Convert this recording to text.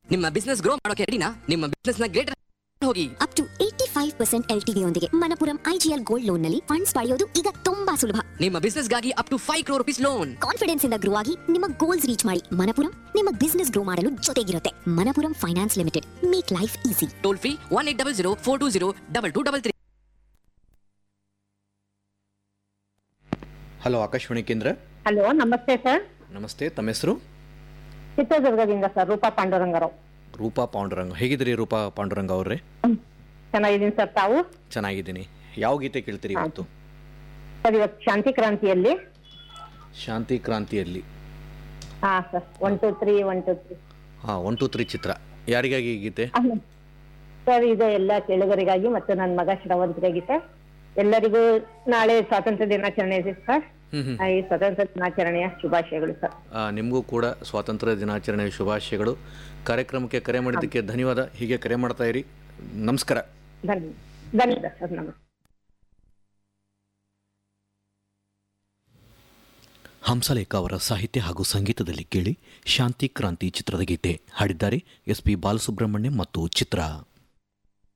ನಿಮ್ಮ business grow ಮಾಡೋಕೆ ರೆಡಿನಾ ನಿಮ್ಮ ಬಿಸ್ನೆಸ್ ನ ಗ್ರೇಟರ್ ಹೋಗಿ up to eighty five percent L ಯೊಂದಿಗೆ ಮನಪುರಂ ಐಜಿಎಲ್ ಗೋಲ್ಡ್ ಲೋನ್ ನಲ್ಲಿ ಫಂಡ್ಸ್ ಪಡೆಯೋದು ಈಗ ತುಂಬಾ ಸುಲಭ ನಿಮ್ಮ ಬಿಸ್ನೆಸ್ ಗಾಗಿ up to five crore rupees loan confidence ಇಂದ ಗ್ರೋ ಆಗಿ ನಿಮ್ಮ ಗೋಲ್ಸ್ ರೀಚ್ ಮಾಡಿ ಮನಪುರಂ ನಿಮ್ಮ ಬಿಸ್ನೆಸ್ ಗ್ರೋ ಮಾಡಲು ಜೊತೆಗಿರುತ್ತೆ Manappuram finance limited make life easy toll free one eight double zero four two zero double two double three hello Akashvani ಕೇಂದ್ರ hello ನಮಸ್ತೆ sir ನಮಸ್ತೆ ತಮ್ಮ ಹೆಸರು ಚಿತ್ರದುರ್ಗದಿಂದ ಸರ್ ರೂಪಾ ಪಾಂಡುರಂಗರಾವ್ ರೂಪಾ ಪಾಂಡುರಂಗ ಹೇಗಿದ್ದೀರಿ ರೂಪಾ ಪಾಂಡುರಂಗ ಅವ್ರೆ ಚೆನ್ನಾಗಿದ್ದೀನಿ ಸರ್ ತಾವು ಚೆನ್ನಾಗಿದ್ದೀನಿ ಯಾವ ಗೀತೆ ಕೇಳ್ತೀರಿ ಇವತ್ತು ಸರ್ ಇವತ್ತು ಶಾಂತಿ ಕ್ರಾಂತಿಯಲ್ಲಿ ಶಾಂತಿ ಕ್ರಾಂತಿಯಲ್ಲಿ ಹಾ sir one two three one two three ಹಾಂ ಒನ್ ಟು ತ್ರೀ ಚಿತ್ರ ಯಾರಿಗಾಗಿ ಈ ಗೀತೆ ಸರ್ ಇದು ಎಲ್ಲ ಕೇಳುಗರಿಗಾಗಿ ಮತ್ತು ನನ್ನ ಮಗ ಶ್ರವಂತರಿಗಾಗಿ ಸರ್ ಎಲ್ಲರಿಗೂ ನಾಳೆ ಸ್ವಾತಂತ್ರ್ಯ ದಿನಾಚರಣೆ ಇದೆ ಸರ್ ಹ್ಮ್ ಹ್ಮ್. ಆ, ಈ ಸ್ವಾತಂತ್ರ್ಯ ದಿನಾಚರಣೆಯ ಶುಭಾಶಯಗಳು ಸರ್ ಆ, ನಿಮಗೂ ಕೂಡ ಸ್ವಾತಂತ್ರ್ಯ ದಿನಾಚರಣೆ ಶುಭಾಶಯಗಳು ಕಾರ್ಯಕ್ರಮಕ್ಕೆ ಕರೆ ಮಾಡಿದ್ದಕ್ಕೆ ಧನ್ಯವಾದ ಹೀಗೆ ಕರೆ ಮಾಡ್ತಾ ಇರಿ ನಮಸ್ಕಾರ ಧನ್ಯ ಧನ್ಯವಾದ ಸರ್ ನಮಸ್ತೆ ಹಂಸಲೇಖ ಅವರ ಸಾಹಿತ್ಯ ಹಾಗೂ ಸಂಗೀತದಲ್ಲಿ ಕೇಳಿ ಶಾಂತಿ ಕ್ರಾಂತಿ ಚಿತ್ರದ ಗೀತೆ ಹಾಡಿದ್ದಾರೆ ಎಸ್ ಪಿ ಬಾಲಸುಬ್ರಹ್ಮಣ್ಯಂ ಮತ್ತು ಚಿತ್ರ